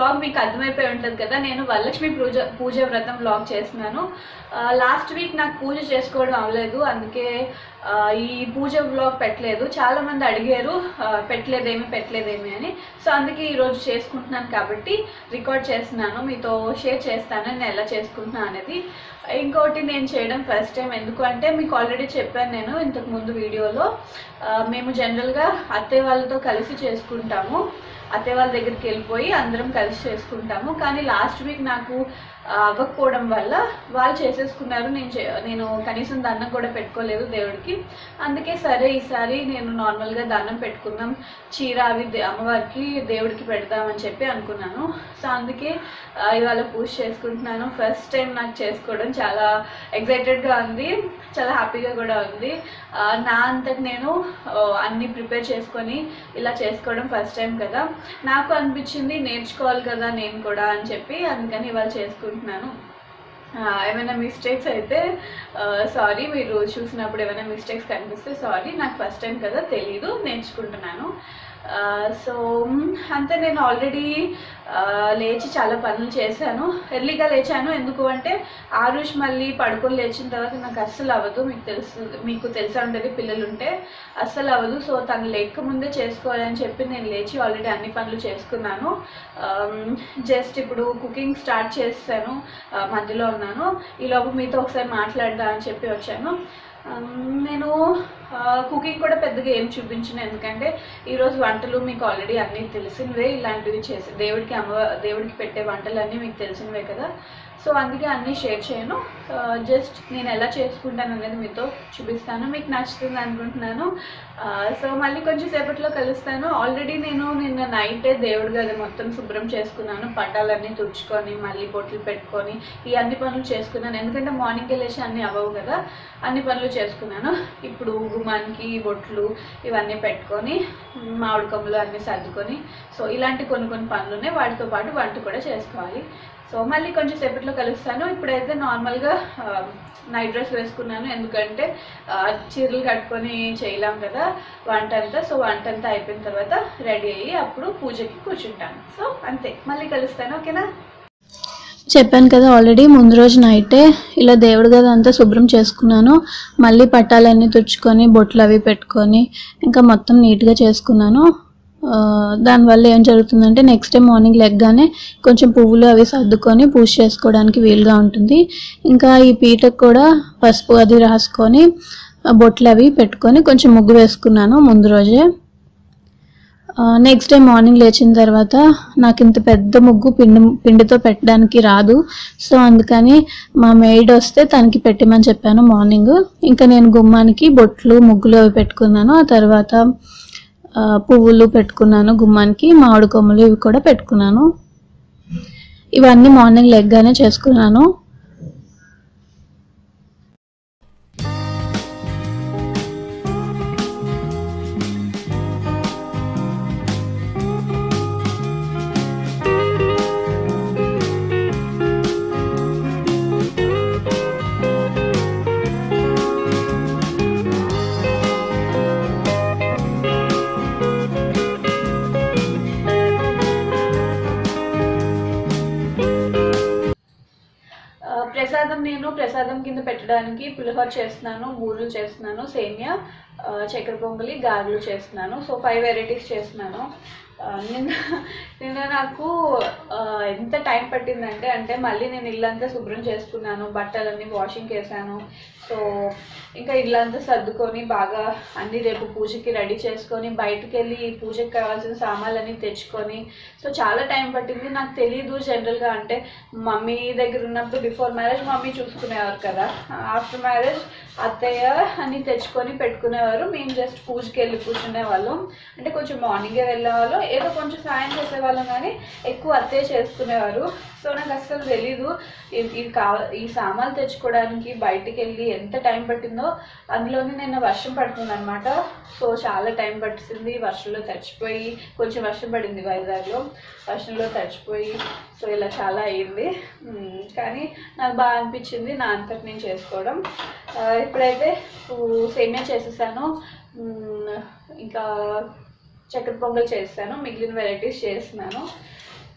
vlog మీకు అర్థమైపోయి ఉంటుంది కదా నేను వరలక్ష్మి పూజ పూజ వ్రతం వ్లాగ్ చేస్తున్నాను లాస్ట్ వీక్ నాకు పూజ చేసుకోవడం అవ్వలేదు అందుకే ఆ, ఈ పూజ వ్లాగ్ పెట్టలేదు చాలా మంది అడిగారు ఆ, పెట్టలేదేమి పెట్టలేదేమి అని సో అందుకే ఈరోజు చేసుకుంటున్నాను కాబట్టి రికార్డ్ చేస్తున్నాను మీతో షేర్ చేస్తాను నేను ఎలా చేసుకుంటున్నాను అనేది ఇంకోటి నేను చేయడం ఫస్ట్ టైం ఎందుకు అంటే మీకు ఆల్రెడీ చెప్పాను నేను ఇంతకు ముందు వీడియోలో ఆ, మేము జనరల్గా అత్తయ్య వాళ్ళతో కలిసి చేసుకుంటాము అత్తయ్య వాళ్ళ దగ్గరికి వెళ్ళిపోయి అందరం కలిసి చేసుకుంటాము కానీ లాస్ట్ వీక్ నాకు ఆ, అవ్వకపోవడం వల్ల వాళ్ళు చేసేసుకున్నారు నేను చే- నేను కనీసం దండం కూడా పెట్టుకోలేదు దేవుడికి అందుకే సరే ఈసారి నేను నార్మల్గా దండం పెట్టుకుందాం చీర అవి దే- అమ్మవారికి దేవుడికి పెడదామని చెప్పి అనుకున్నాను సో అందుకే ఆ, ఇవాళ పూజ చేసుకుంటున్నాను ఫస్ట్ టైం నాకు చేసుకోవడం చాలా ఎగ్జైటెడ్గా ఉంది చాలా హ్యాపీగా కూడా ఉంది ఆ, నా అంతటి నేను ఆ, అన్ని ప్రిపేర్ చేసుకొని ఇలా చేసుకోవడం ఫస్ట్ టైం కదా నాకు అనిపించింది నేర్చుకోవాలి కదా నేను కూడా అని చెప్పి అందుకని ఇవాళ చేసుకుంటున్నాను ఆ, ఏమైనా మిస్టేక్స్ అయితే సారీ మీరు చూసినప్పుడు ఏమైనా మిస్టేక్స్ కనిపిస్తే సారీ నాకు ఫస్ట్ టైం కదా తెలీదు నేర్చుకుంటున్నాను సో అంతే నేను ఆల్రెడీ లేచి చాలా పనులు చేశాను ఎర్లీగా లేచాను ఎందుకు అంటే ఆరుష్ మళ్ళీ పడుకొని లేచిన తర్వాత నాకు అస్సలు అవ్వదు మీకు తెలుసు మీకు తెలిసే ఉంటుంది పిల్లలు ఉంటే అస్సలు అవ్వదు సో తను లేక ముందే చేసుకోవాలని చెప్పి నేను లేచి ఆల్రెడీ అన్ని పనులు చేసుకున్నాను జస్ట్ ఇప్పుడు కుకింగ్ స్టార్ట్ చేస్తాను ఆ, మధ్యలో ఉన్నాను ఈలోపు మీతో ఒకసారి మాట్లాడదా అని చెప్పి వచ్చాను ఆమ్, నేను కుకింగ్ కూడా పెద్దగా ఏం చూపించను ఎందుకంటే ఈరోజు వంటలు మీకు ఆల్రెడీ అన్నీ తెలిసినవే ఇలాంటివి చేసి దేవుడికి అమ్మ దేవుడికి పెట్టే వంటలు అన్నీ మీకు తెలిసినవే కదా సో అందుకే అన్నీ షేర్ చేయను జస్ట్ నేను ఎలా చేసుకుంటాను అనేది మీతో చూపిస్తాను మీకు నచ్చుతుంది అనుకుంటున్నాను సో మళ్ళీ కొంచెం సేపట్లో కలుస్తాను ఆల్రెడీ నేను నిన్న నైటే దేవుడి గది మొత్తం శుభ్రం చేసుకున్నాను పటాలన్నీ తుడుచుకొని మళ్ళీ బొట్లు పెట్టుకొని ఈ అన్ని పనులు చేసుకున్నాను ఎందుకంటే మార్నింగ్ వెళ్ళేసి అన్నీ అవ్వవు కదా అన్ని పనులు చేసుకున్నాను ఇప్పుడు గుమ్మానికి బొట్లు ఇవన్నీ పెట్టుకొని మామిడి కొమ్మలు అన్నీ సర్దుకొని సో ఇలాంటి కొన్ని కొన్ని పనులు ఉన్నాయి వాటితో పాటు వంట కూడా చేసుకోవాలి సో మళ్ళీ కొంచెం సేపట్లో కలుస్తాను ఇప్పుడైతే నార్మల్గా నైట్ డ్రెస్ వేసుకున్నాను ఎందుకంటే ఆ, చీరలు కట్టుకొని చేయలేం కదా వంట అంతా సో వంట అంతా అయిపోయిన తర్వాత రెడీ అయ్యి అప్పుడు పూజకి కూర్చుంటాను సో అంతే మళ్ళీ కలుస్తాను ఓకేనా చెప్పాను కదా ఆల్రెడీ ముందు రోజు నైటే ఇలా దేవుడి గది అంతా శుభ్రం చేసుకున్నాను మళ్ళీ పట్టాలన్నీ తుడుచుకొని బొట్లు అవి పెట్టుకొని ఇంకా మొత్తం నీట్గా చేసుకున్నాను ఆ, దానివల్ల ఏం జరుగుతుందంటే నెక్స్ట్ డే మార్నింగ్ లెగ్గానే కొంచెం పువ్వులు అవి సర్దుకొని పూజ చేసుకోవడానికి వీలుగా ఉంటుంది ఇంకా ఈ పీటకు కూడా పసుపు అది రాసుకొని ఆ, బొట్లు అవి పెట్టుకొని కొంచెం ముగ్గు వేసుకున్నాను ముందు రోజే నెక్స్ట్ డే మార్నింగ్ లేచిన తర్వాత నాకు ఇంత పెద్ద ముగ్గు పిండి పిండితో పెట్టడానికి రాదు సో అందుకని మా మెయిడ్ వస్తే తనకి పెట్టమని చెప్పాను మార్నింగ్ ఇంకా నేను గుమ్మానికి బొట్లు ముగ్గులు అవి పెట్టుకున్నాను ఆ తర్వాత ఆ, పువ్వులు పెట్టుకున్నాను గుమ్మానికి మామిడి కొమ్మలు ఇవి కూడా పెట్టుకున్నాను ఇవన్నీ మార్నింగ్ లెగ్గానే చేసుకున్నాను ఆ, ప్రసాదం నేను ప్రసాదం కింద పెట్టడానికి పులిహోర చేస్తున్నాను బూరెలు చేస్తున్నాను సేమియా ఆ, చక్కెర పొంగలి గారెలు చేస్తున్నాను సో ఫైవ్ వెరైటీస్ చేస్తున్నాను ఆ, నిన్న నిన్న నాకు ఆ, ఎంత టైం పట్టిందంటే అంటే మళ్ళీ నేను ఇల్లంతా శుభ్రం చేసుకున్నాను బట్టలన్నీ వాషింగ్ చేశాను సో ఇంకా ఇల్లంతా సర్దుకొని బాగా అన్ని రేపు పూజకి రెడీ చేసుకొని బయటికి వెళ్ళి ఈ పూజకి కావాల్సిన సామాన్లన్నీ తెచ్చుకొని సో చాలా టైం పట్టింది నాకు తెలియదు జనరల్గా అంటే మమ్మీ దగ్గర ఉన్నప్పుడు బిఫోర్ మ్యారేజ్ మమ్మీ చూసుకునేవారు కదా ఆఫ్టర్ మ్యారేజ్ అత్తయ్య అన్ని తెచ్చుకొని పెట్టుకునేవారు మేము జస్ట్ పూజకి వెళ్ళి కూర్చునే వాళ్ళం అంటే కొంచెం మార్నింగే వెళ్ళేవాళ్ళం ఏదో కొంచెం సాయం చేసేవాళ్ళం కానీ ఎక్కువ అత్తయ్య చేసుకునేవారు సో నాకు అస్సలు తెలీదు ఇ- ఇది కావ ఈ సామాన్లు తెచ్చుకోవడానికి బయటికి వెళ్ళి ఎంత టైం పట్టిందో అందులోనే నిన్న వర్షం పడుతుంది అనమాట సో చాలా టైం పట్టింది వర్షంలో తడిచిపోయి కొంచెం వర్షం పడింది వైజాగ్లో వర్షంలో తడిచిపోయి సో ఇలా చాలా అయ్యింది ఉమ్, కానీ నాకు బాగా అనిపించింది నా అంతటి నేను చేసుకోవడం ఆ, ఇప్పుడైతే ఊ, సేమియా చేసేసాను ఉమ్, ఇంకా చక్కెర పొంగల్ చేస్తాను మిగిలిన వెరైటీస్ చేస్తున్నాను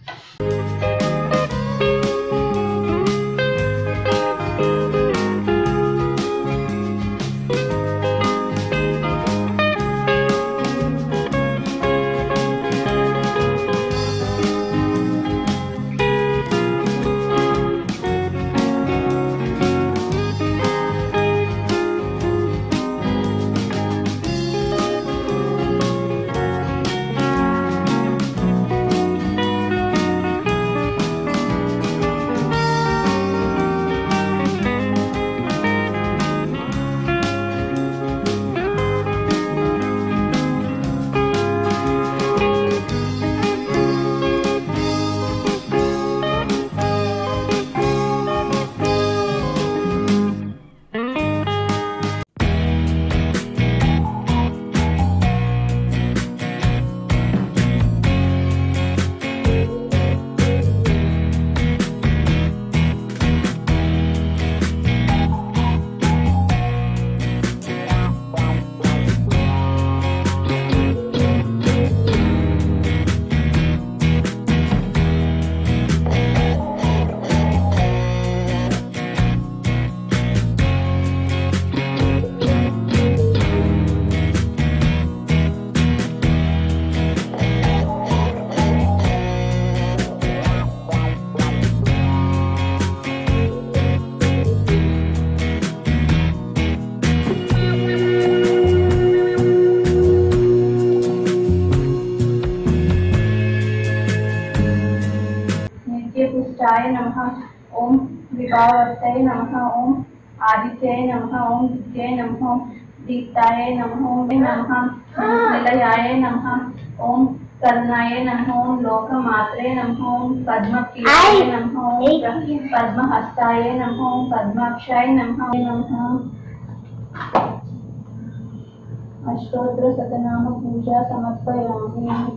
नित्यपुष्टाय नमः ॐ विभावर्तये नमः ॐ आदित्याय नमः ॐ विद्याय नमः ॐ दीप्ताय नमः ॐ नमः निलयाय नमः ॐ करुणाय नमः ॐ लोकमात्रे नमः ॐ पद्मप्रियाय नमः ॐ पद्महस्ताय नमः ॐ पद्माक्षाय नमः नमः अष्टोत्तर शतनाम पूजा समर्पयामि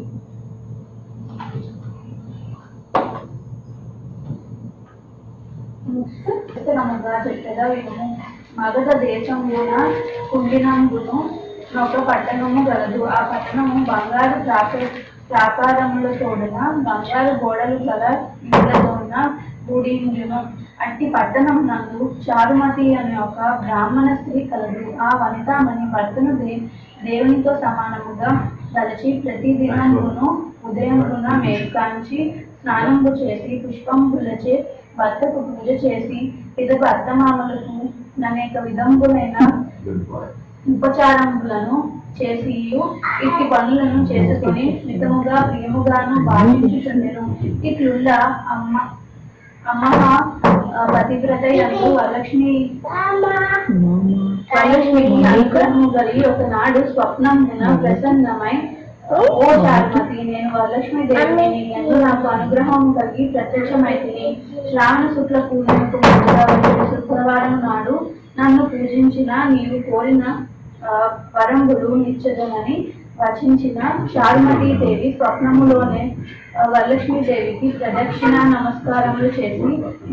నమ్మగా చెప్పేదా వినుము మగధ దేశమున కుండినందును ఒక పట్టణము గలదు ఆ పట్టణము బంగారు ప్రాక ప్రాకారముల తోడున బంగారు గోడలు గల ఇళ్లతోన కూడి ఉండును అట్టి పట్టణం నందు చారుమతి అనే ఒక బ్రాహ్మణ స్త్రీ కలదు ఆ వనితామణి భర్తను దే దేవునితో సమానముగా తలచి ప్రతి దినమును ఉదయమున మేల్కాంచి స్నానము చేసి పుష్పంబులచే భర్తకు పూజ చేసి పిదప అత్తమామలకు అనేక విధములైన ఉపచారములను చేసి ఇట్టి పనులను చేసుకొని మితముగా ప్రియముగాను భావించుచుండెను ఇట్లుల్ల అమ్మ అమ్మ పతివ్రత యందు వరలక్ష్మి వరలక్ష్మికి అనుగ్రహము కలిగి ఒకనాడు స్వప్నమున ప్రసన్నమై ఓ చారుమతి నేను వరలక్ష్మి దేవిని నీ యందు నాకు అనుగ్రహం కలిగి ప్రత్యక్షమైతిని శ్రావణ శుక్ల పూర్ణిమకు ముందుగా వచ్చే శుక్రవారం నాడు నన్ను పూజించిన నీవు కోరిన ఆ, వరంబులు నిచ్చదనని వచించిన చారుమతి దేవి స్వప్నములోనే ఆ, వరలక్ష్మి దేవికి ప్రదక్షిణ నమస్కారములు చేసి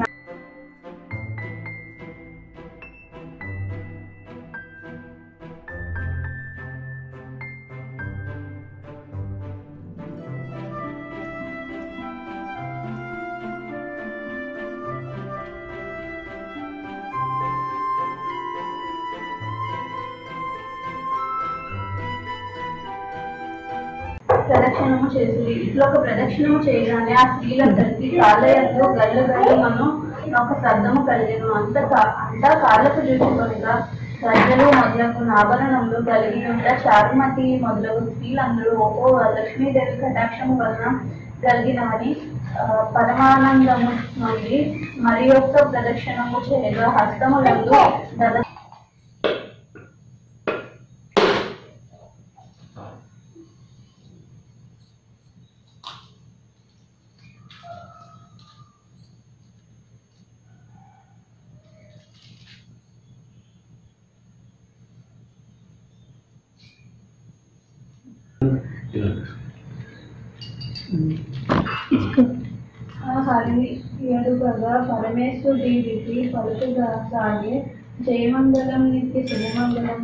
ప్రదక్షిణము చేసింది ఇట్లా ఒక ప్రదక్షిణము చేయగానే ఆ స్త్రీలందరికీ కాళ్ళయంలో గల్ల గల్లమను ఒక శబ్దము కలిగను అంత కా- అంతా కాళ్ళకు చూసుకొనిగా గజ్జలు మొదలగు ఆభరణములు కలిగి ఉంట చారుమతి మొదలగు స్త్రీలందరూ ఓహో లక్ష్మీదేవి కటాక్షము వలన కలిగినవని ఆ, పరమానందము నుండి మరి యొక్క ప్రదక్షిణము చేయగా హస్తములందు దద ఆ హరి ఏడుగగా పరమేశ్వరి రీతి పలుకుగా సాగే జయమంగళం నిత్య శుభమంగళం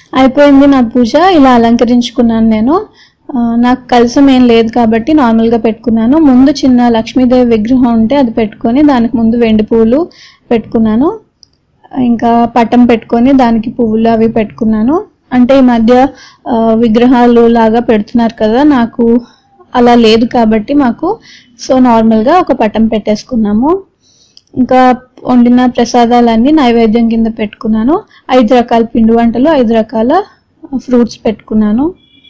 అయిపోయింది నా పూజ ఇలా అలంకరించుకున్నాను నేను ఆ, నాకు కలసం ఏం లేదు కాబట్టి నార్మల్గా పెట్టుకున్నాను ముందు చిన్న లక్ష్మీదేవి విగ్రహం ఉంటే అది పెట్టుకొని దానికి ముందు వెండి పువ్వులు పెట్టుకున్నాను ఇంకా పట్టం పెట్టుకొని దానికి పువ్వులు అవి పెట్టుకున్నాను అంటే ఈ మధ్య ఆ, విగ్రహాలు లాగా పెడుతున్నారు కదా నాకు అలా లేదు కాబట్టి మాకు సో నార్మల్గా ఒక పట్టం పెట్టేసుకున్నాము ఇంకా వండిన ప్రసాదాలన్నీ నైవేద్యం కింద పెట్టుకున్నాను ఐదు రకాల పిండి వంటలు ఐదు రకాల ఫ్రూట్స్ పెట్టుకున్నాను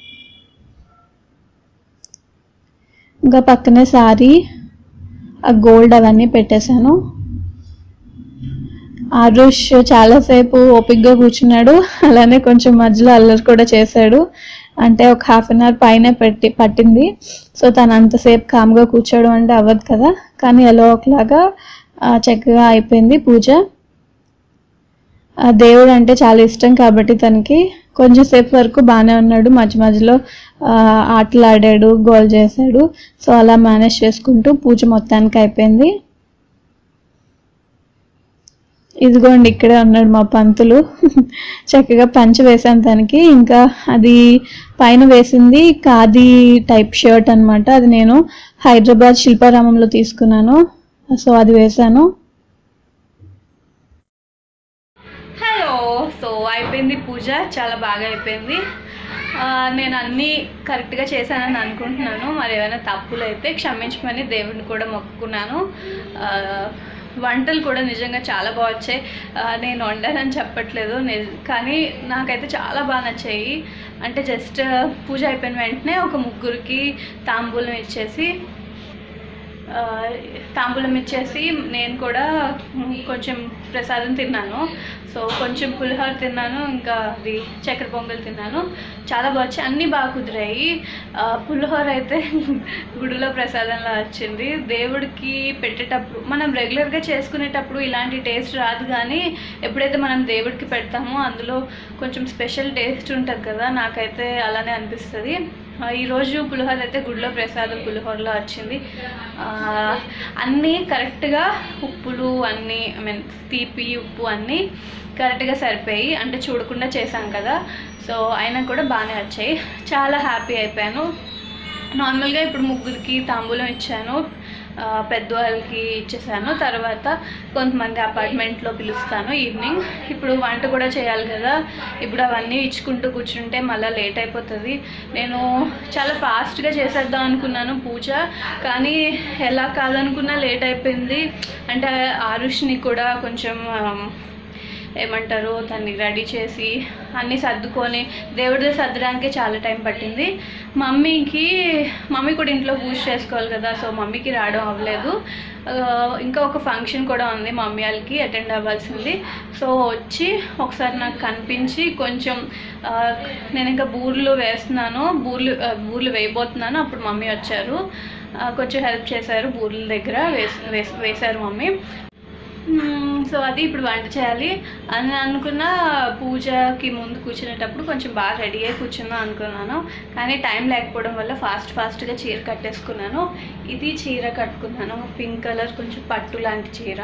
ఇంకా పక్కనే సారీ ఆ గోల్డ్ అవన్నీ పెట్టేశాను ఆరుష్ చాలాసేపు ఓపిక్గా కూర్చున్నాడు అలానే కొంచెం మధ్యలో అల్లరి కూడా చేశాడు అంటే ఒక హాఫ్ అన్ అవర్ పైన పెట్టి పట్టింది సో తను అంతసేపు కామ్గా కూర్చోవడం అంటే అవ్వదు కదా కానీ ఎలా ఒకలాగా ఆ, చక్కగా అయిపోయింది పూజ ఆ, దేవుడు అంటే చాలా ఇష్టం కాబట్టి తనకి కొంచెం సేపు వరకు బాగానే ఉన్నాడు మధ్య మధ్యలో ఆ, ఆటలు ఆడాడు గోల్ చేశాడు సో అలా మేనేజ్ చేసుకుంటూ పూజ మొత్తానికి అయిపోయింది ఇదిగోండి ఇక్కడే ఉన్నాడు మా పంతులు చక్కగా పంచ వేసాను తనకి ఇంకా అది పైన వేసింది ఖాదీ టైప్ షర్ట్ అన్నమాట అది నేను హైదరాబాద్ శిల్పారామంలో తీసుకున్నాను సో అది వేశాను హలో సో అయిపోయింది పూజ చాలా బాగా అయిపోయింది ఆ, నేను అన్నీ కరెక్ట్గా చేశానని అనుకుంటున్నాను మరి ఏమైనా తప్పులు అయితే క్షమించమని దేవుడిని కూడా మొక్కుకున్నాను ఆ, వంటలు కూడా నిజంగా చాలా బాగా వచ్చాయి ఆ, నేను వండానని చెప్పట్లేదు నిజ- కానీ నాకైతే చాలా బాగా నచ్చాయి అంటే జస్ట్ పూజ అయిపోయిన వెంటనే ఒక ముగ్గురికి తాంబూలం ఇచ్చేసి ఆ, తాంబూలం ఇచ్చేసి నేను కూడా మ్, కొంచెం ప్రసాదం తిన్నాను సో కొంచెం పులిహోర తిన్నాను ఇంకా అది చక్కెర పొంగల్ తిన్నాను చాలా బాగా వచ్చాయి అన్నీ బాగా కుదిరాయి ఆ, పులిహోర అయితే గుడిలో ప్రసాదంలా వచ్చింది దేవుడికి పెట్టేటప్పుడు మనం రెగ్యులర్గా చేసుకునేటప్పుడు ఇలాంటి టేస్ట్ రాదు కానీ ఎప్పుడైతే మనం దేవుడికి పెడతామో అందులో కొంచెం స్పెషల్ టేస్ట్ ఉంటుంది కదా నాకైతే అలానే అనిపిస్తుంది ఆ, ఈరోజు పులిహోర అయితే గుడిలో ప్రసాదం పులిహోరలో వచ్చింది ఆ, అన్నీ కరెక్ట్గా ఉప్పులు అన్నీ ఐ మీన్ తీపి ఉప్పు అన్నీ కరెక్ట్గా సరిపోయి అంటే చూడకుండా చేశాం కదా సో అయినా కూడా బాగానే వచ్చాయి చాలా హ్యాపీ అయిపోయాను నార్మల్గా ఇప్పుడు ముగ్గురికి తాంబూలం ఇచ్చాను ఆ, పెద్దవాళ్ళకి ఇచ్చేసాను తర్వాత కొంతమంది అపార్ట్మెంట్లో పిలుస్తాను ఈవినింగ్ ఇప్పుడు వంట కూడా చేయాలి కదా ఇప్పుడు అవన్నీ ఇచ్చుకుంటూ కూర్చుంటే మళ్ళీ లేట్ అయిపోతుంది నేను చాలా ఫాస్ట్గా చేసేద్దాం అనుకున్నాను పూజ కానీ ఎలా కాదనుకున్నా లేట్ అయిపోయింది అంటే ఆరుష్ని కూడా కొంచెం ఆ, ఏమంటారు దాన్ని రెడీ చేసి అన్నీ సర్దుకొని దేవుడి సర్దడానికి చాలా టైం పట్టింది మమ్మీకి మమ్మీ కూడా ఇంట్లో పూజ చేసుకోవాలి కదా సో మమ్మీకి రావడం అవ్వలేదు ఆ, ఇంకా ఒక ఫంక్షన్ కూడా ఉంది మమ్మీ వాళ్ళకి అటెండ్ అవ్వాల్సింది సో వచ్చి ఒకసారి నాకు కనిపించి కొంచెం ఆ, నేను ఇంకా బూర్లు వేస్తున్నాను బూర్లు ఆ, బూర్లు వేయబోతున్నాను అప్పుడు మమ్మీ వచ్చారు ఆ, కొంచెం హెల్ప్ చేశారు బూర్ల దగ్గర వేసి వేసి వేశారు మమ్మీ మ్మ్, సో అది ఇప్పుడు వంట చేయాలి అని అనుకున్న పూజకి ముందు కూర్చునేటప్పుడు కొంచెం బాగా రెడీ అయి కూర్చుందాం అనుకున్నాను కానీ టైం లేకపోవడం వల్ల ఫాస్ట్ ఫాస్ట్గా చీర కట్టేసుకున్నాను ఇది చీర కట్టుకున్నాను పింక్ కలర్ కొంచెం పట్టు లాంటి చీర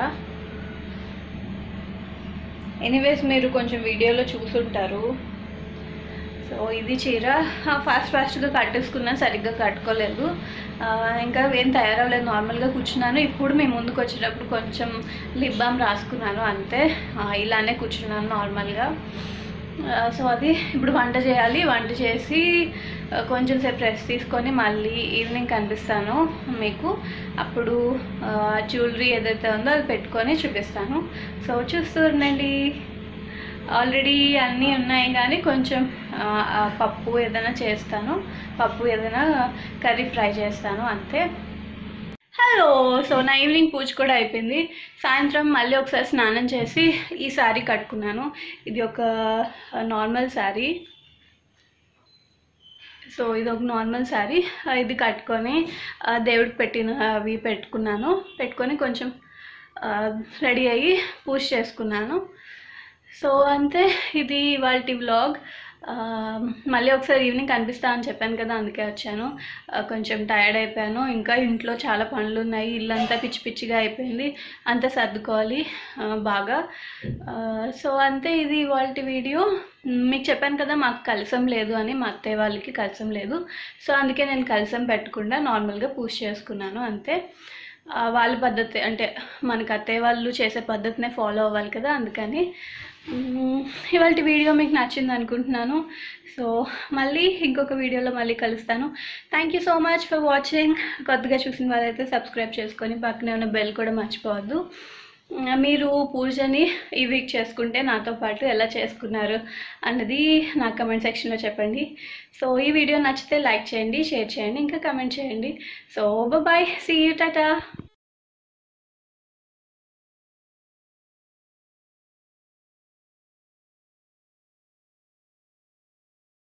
ఎనీవేస్ మీరు కొంచెం వీడియోలో చూసుంటారు సో ఇది చీర ఫాస్ట్ ఫాస్ట్గా కట్టేసుకున్నా సరిగ్గా కట్టుకోలేదు ఆ, ఇంకా ఏం తయారవ్వలేదు నార్మల్గా కూర్చున్నాను ఇప్పుడు మీ ముందుకు వచ్చేటప్పుడు కొంచెం లిప్ బామ్ రాసుకున్నాను అంతే ఆ, ఇలానే కూర్చున్నాను నార్మల్గా ఆ, సో అది ఇప్పుడు వంట చేయాలి వంట చేసి ఆ, కొంచెం సేపు రెస్ట్ తీసుకొని మళ్ళీ ఈవినింగ్ కనిపిస్తాను మీకు అప్పుడు జ్యువెలరీ ఏదైతే ఉందో అది పెట్టుకొని చూపిస్తాను సో చూస్తూ ఉండండి ఆల్రెడీ అన్నీ ఉన్నాయి కానీ కొంచెం ఆ, ఆ పప్పు ఏదైనా చేస్తాను పప్పు ఏదైనా కర్రీ ఫ్రై చేస్తాను అంతే హలో సో నా ఈవినింగ్ పూజ కూడా అయిపోయింది సాయంత్రం మళ్ళీ ఒకసారి స్నానం చేసి ఈ శారీ కట్టుకున్నాను ఇది ఒక నార్మల్ శారీ సో ఇది ఒక నార్మల్ శారీ ఇది కట్టుకొని ఆ, దేవుడికి పెట్టిన అవి పెట్టుకున్నాను పెట్టుకొని కొంచెం రెడీ అయ్యి పూజ చేసుకున్నాను సో అంతే ఇది ఇవాళ వ్లాగ్ ఆ, మళ్ళీ ఒకసారి ఈవినింగ్ కనిపిస్తా అని చెప్పాను కదా అందుకే వచ్చాను ఆ, కొంచెం టైర్డ్ అయిపోయాను ఇంకా ఇంట్లో చాలా పనులు ఉన్నాయి ఇల్లంతా పిచ్చి పిచ్చిగా అయిపోయింది అంతా సర్దుకోవాలి ఆ, బాగా ఆ, సో అంతే ఇది ఇవాళ వీడియో మ్, మీకు చెప్పాను కదా మాకు కలసం లేదు అని మా అత్తయ్య వాళ్ళకి కలసం లేదు సో అందుకే నేను కలసం పెట్టకుండా నార్మల్గా పూజ చేసుకున్నాను అంతే ఆ, వాళ్ళ పద్ధతి అంటే మనకి అత్తయ్య వాళ్ళు చేసే పద్ధతినే ఫాలో అవ్వాలి కదా అందుకని ఇవాళ వీడియో మీకు నచ్చింది అనుకుంటున్నాను సో మళ్ళీ ఇంకొక వీడియోలో మళ్ళీ కలుస్తాను thank you so much for watching కొత్తగా చూసిన వాళ్ళైతే సబ్స్క్రైబ్ చేసుకొని పక్కనే ఉన్న బెల్ కూడా మర్చిపోవద్దు ఆ, మీరు పూజని ఈ వీక్ చేసుకుంటే నాతో పాటు ఎలా చేసుకున్నారు అన్నది నా కమెంట్ సెక్షన్లో చెప్పండి సో ఈ వీడియో నచ్చితే లైక్ చేయండి షేర్ చేయండి ఇంకా కమెంట్ చేయండి so bye see you Tata